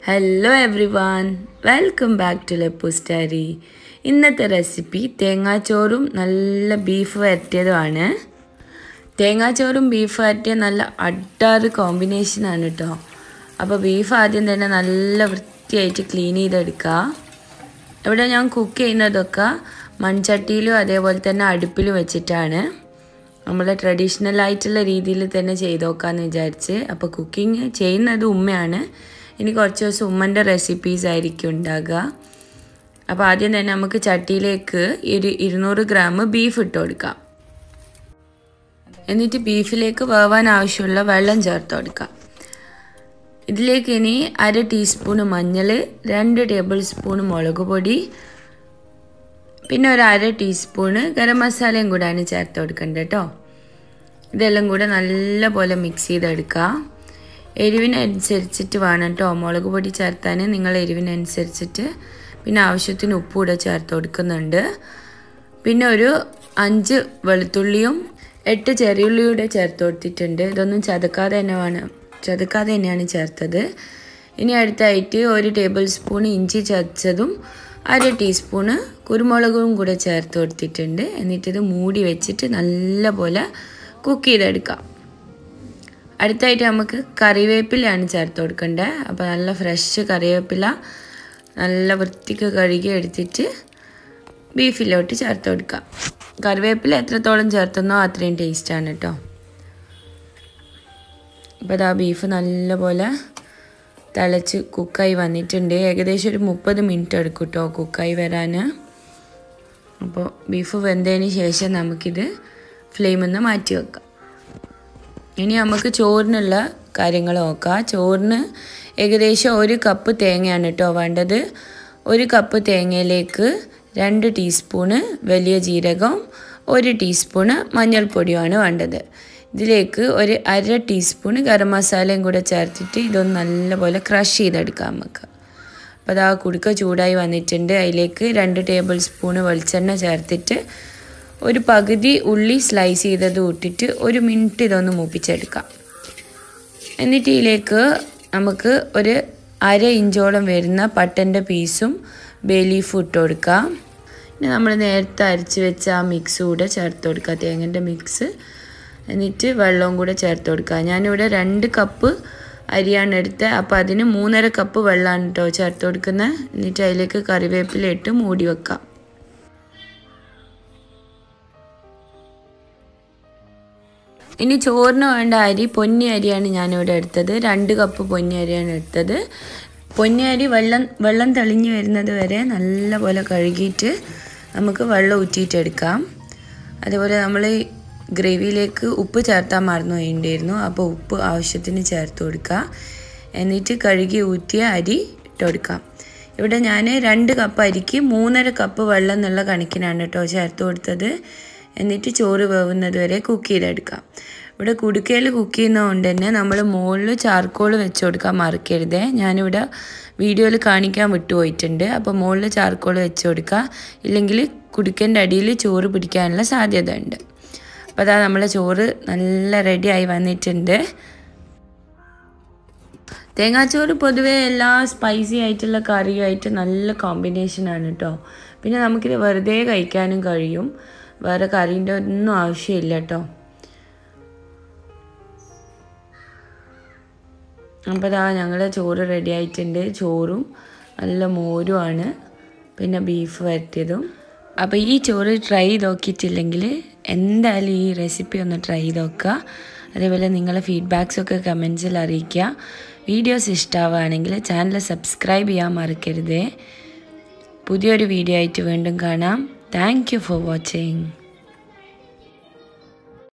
hello everyone welcome back to Leppu's diary ഇന്നത്തെ recipe തേങ്ങാച്ചോറും നല്ല ബീഫ് വരട്ടിയതുമാണ് തേങ്ങാച്ചോറും ബീഫ് വരട്ടിയ നല്ല അഡാറ് കോമ്പിനേഷനാണ് കേട്ടോ അപ്പോൾ ബീഫ് ആദ്യം തന്നെ നല്ല വൃത്തിയായിട്ട് ക്ലീൻ ചെയ്തെടുക്കുക ഇവിടെ ഞാൻ കുക്ക് ചെയ്യുന്നതൊക്കെ മൺചട്ടിയിലും അതേപോലെ തന്നെ അടുപ്പിലും വെച്ചിട്ടാണ് നമ്മൾ ട്രഡീഷണൽ ആയിട്ടുള്ള രീതിയിൽ തന്നെ ചെയ്ത് നോക്കാമെന്ന് വിചാരിച്ച് അപ്പോൾ കുക്കിംഗ് ചെയ്യുന്നത് ഉമ്മയാണ് ഇനി കുറച്ച് ദിവസം ഉമ്മൻ്റെ റെസിപ്പീസ് ആയിരിക്കും ഉണ്ടാകുക അപ്പോൾ ആദ്യം തന്നെ നമുക്ക് ചട്ടിയിലേക്ക് ഒരു ഇരുന്നൂറ് ഗ്രാം ബീഫ് ഇട്ട് കൊടുക്കാം എന്നിട്ട് ബീഫിലേക്ക് വേവാൻ ആവശ്യമുള്ള വെള്ളം ചേർത്ത് കൊടുക്കാം ഇതിലേക്ക് ഇനി അര ടീസ്പൂണ് മഞ്ഞൾ രണ്ട് ടേബിൾ സ്പൂൺ മുളക് പൊടി പിന്നെ ഒരു അര ടീസ്പൂണ് ഗരം മസാലയും കൂടെയാണ് ചേർത്ത് കൊടുക്കേണ്ടത് കേട്ടോ ഇതെല്ലാം കൂടെ നല്ല പോലെ മിക്സ് ചെയ്തെടുക്കുക എരിവിനനുസരിച്ചിട്ട് വേണം കേട്ടോ മുളക് പൊടി ചേർത്താൻ നിങ്ങൾ എരിവിനനുസരിച്ചിട്ട് പിന്നെ ആവശ്യത്തിന് ഉപ്പ് കൂടെ ചേർത്ത് കൊടുക്കുന്നുണ്ട് പിന്നെ ഒരു അഞ്ച് വെളുത്തുള്ളിയും എട്ട് ചെറിയുള്ളിയൂടെ ചേർത്ത് കൊടുത്തിട്ടുണ്ട് ഇതൊന്നും ചതക്കാതെ തന്നെ വേണം ചതക്കാതെ തന്നെയാണ് ചേർത്തത് ഇനി അടുത്തായിട്ട് ഒരു ടേബിൾ സ്പൂൺ ഇഞ്ചി ചതച്ചതും അര ടീസ്പൂണ് കുരുമുളകും കൂടെ ചേർത്ത് കൊടുത്തിട്ടുണ്ട് എന്നിട്ടിത് മൂടി വെച്ചിട്ട് നല്ല പോലെ കുക്ക് ചെയ്തെടുക്കാം അടുത്തായിട്ട് നമുക്ക് കറിവേപ്പിലയാണ് ചേർത്ത് കൊടുക്കേണ്ടത് അപ്പോൾ നല്ല ഫ്രഷ് കറിവേപ്പില നല്ല വൃത്തിക്ക് കഴുകി എടുത്തിട്ട് ബീഫിലോട്ട് ചേർത്ത് കൊടുക്കാം കറിവേപ്പില എത്രത്തോളം ചേർത്തുന്നോ അത്രയും ടേസ്റ്റാണ് കേട്ടോ അപ്പോൾ അതാ ബീഫ് നല്ലപോലെ തിളച്ച് കുക്കായി വന്നിട്ടുണ്ട് ഏകദേശം ഒരു മുപ്പത് മിനിറ്റ് എടുക്കും കേട്ടോ കുക്കായി വരാൻ അപ്പോൾ ബീഫ് വെന്തതിന് ശേഷം നമുക്കിത് ഫ്ലെയിമിൽ നിന്ന് മാറ്റി വെക്കാം ഇനി നമുക്ക് ചോറിനുള്ള കാര്യങ്ങൾ നോക്കാം ചോറിന് ഏകദേശം ഒരു കപ്പ് തേങ്ങയാണ് കേട്ടോ വേണ്ടത് ഒരു കപ്പ് തേങ്ങയിലേക്ക് രണ്ട് ടീസ്പൂണ് വലിയ ജീരകം ഒരു ടീസ്പൂണ് മഞ്ഞൾപ്പൊടിയുമാണ് വേണ്ടത് ഇതിലേക്ക് ഒരു അര ടീസ്പൂൺ ഗരം മസാലയും കൂടെ ചേർത്തിട്ട് ഇതൊന്ന് നല്ലപോലെ ക്രഷ് ചെയ്തെടുക്കാം നമുക്ക് അപ്പോൾ അതാ കുടുക്ക ചൂടായി വന്നിട്ടുണ്ട് അതിലേക്ക് രണ്ട് ടേബിൾ സ്പൂണ് വെളിച്ചെണ്ണ ചേർത്തിട്ട് ഒരു പകുതി ഉള്ളി സ്ലൈസ് ചെയ്തത് ഇട്ടിട്ട് ഒരു മിനിറ്റ് ഇതൊന്ന് മൂപ്പിച്ചെടുക്കാം എന്നിട്ട് ഇതിലേക്ക് നമുക്ക് ഒരു അര ഇഞ്ചോളം വരുന്ന പട്ടൻ്റെ പീസും ബേ ലീഫും ഇട്ട് കൊടുക്കാം പിന്നെ നമ്മൾ നേരത്തെ അരച്ച് വെച്ച ആ മിക്സ് കൂടെ ചേർത്ത് കൊടുക്കുക തേങ്ങൻ്റെ മിക്സ് എന്നിട്ട് വെള്ളവും കൂടെ ചേർത്ത് കൊടുക്കുക ഞാനിവിടെ രണ്ട് കപ്പ് അരിയാണ് എടുത്തത് അപ്പോൾ അതിന് മൂന്നര കപ്പ് വെള്ളമാണ് കേട്ടോ ചേർത്ത് കൊടുക്കുന്നത് എന്നിട്ട് അതിലേക്ക് കറിവേപ്പില ഇട്ട് മൂടി വെക്കാം ഇനി ചോറിന് വേണ്ട അരി പൊന്നി അരിയാണ് ഞാനിവിടെ എടുത്തത് രണ്ട് കപ്പ് പൊന്നി അരിയാണ് എടുത്തത് പൊന്നി അരി വെള്ളം വെള്ളം തെളിഞ്ഞ് വരുന്നത് വരെ നല്ലപോലെ കഴുകിയിട്ട് നമുക്ക് വെള്ളം ഊറ്റിയിട്ടെടുക്കാം അതേപോലെ നമ്മൾ ഗ്രേവിയിലേക്ക് ഉപ്പ് ചേർത്താൻ മറന്നു പോയിട്ടുണ്ടായിരുന്നു അപ്പോൾ ഉപ്പ് ആവശ്യത്തിന് ചേർത്ത് കൊടുക്കുക എന്നിട്ട് കഴുകി ഊറ്റിയ അരി ഇട്ട് കൊടുക്കാം ഇവിടെ ഞാൻ രണ്ട് കപ്പ് അരിക്ക് മൂന്നര കപ്പ് വെള്ളം എന്നുള്ള കണക്കിനാണ് കേട്ടോ ചേർത്ത് കൊടുത്തത് എന്നിട്ട് ചോറ് വേവുന്നത് വരെ കുക്ക് ചെയ്തെടുക്കാം ഇവിടെ കുടുക്കയിൽ കുക്ക് ചെയ്യുന്നതുകൊണ്ട് തന്നെ നമ്മൾ മുകളിൽ ചാർക്കോൾ വെച്ച് കൊടുക്കാൻ മറക്കരുതേ ഞാനിവിടെ വീഡിയോയിൽ കാണിക്കാൻ വിട്ടുപോയിട്ടുണ്ട് അപ്പോൾ മുകളിൽ ചാർക്കോൾ വെച്ച് കൊടുക്കുക ഇല്ലെങ്കിൽ കുടുക്കൻ്റെ അടിയിൽ ചോറ് പിടിക്കാനുള്ള സാധ്യത ഉണ്ട് അപ്പോൾ അതാ നമ്മളെ ചോറ് നല്ല റെഡിയായി വന്നിട്ടുണ്ട് തേങ്ങാച്ചോറ് പൊതുവേ എല്ലാ സ്പൈസി ആയിട്ടുള്ള കറിയുമായിട്ട് നല്ല കോമ്പിനേഷനാണ് കേട്ടോ പിന്നെ നമുക്കിത് വെറുതെ കഴിക്കാനും കഴിയും വേറെ കറീൻ്റെ ഒന്നും ആവശ്യമില്ല കേട്ടോ അപ്പോൾ ഇതാ ഞങ്ങളുടെ ചോറ് റെഡി ആയിട്ടുണ്ട് ചോറും നല്ല മോരുമാണ് പിന്നെ ബീഫ് വരട്ടിയതും അപ്പോൾ ഈ ചോറ് ട്രൈ ചെയ്ത് നോക്കിയിട്ടില്ലെങ്കിൽ എന്തായാലും ഈ റെസിപ്പി ഒന്ന് ട്രൈ ചെയ്ത് നോക്കുക അതേപോലെ നിങ്ങളെ ഫീഡ്ബാക്സൊക്കെ കമൻസിൽ അറിയിക്കുക വീഡിയോസ് ഇഷ്ടമാവുകയാണെങ്കിൽ ചാനൽ സബ്സ്ക്രൈബ് ചെയ്യാൻ മറക്കരുതേ പുതിയൊരു വീഡിയോ ആയിട്ട് വീണ്ടും കാണാം താങ്ക് ഫോർ വാച്ചിങ്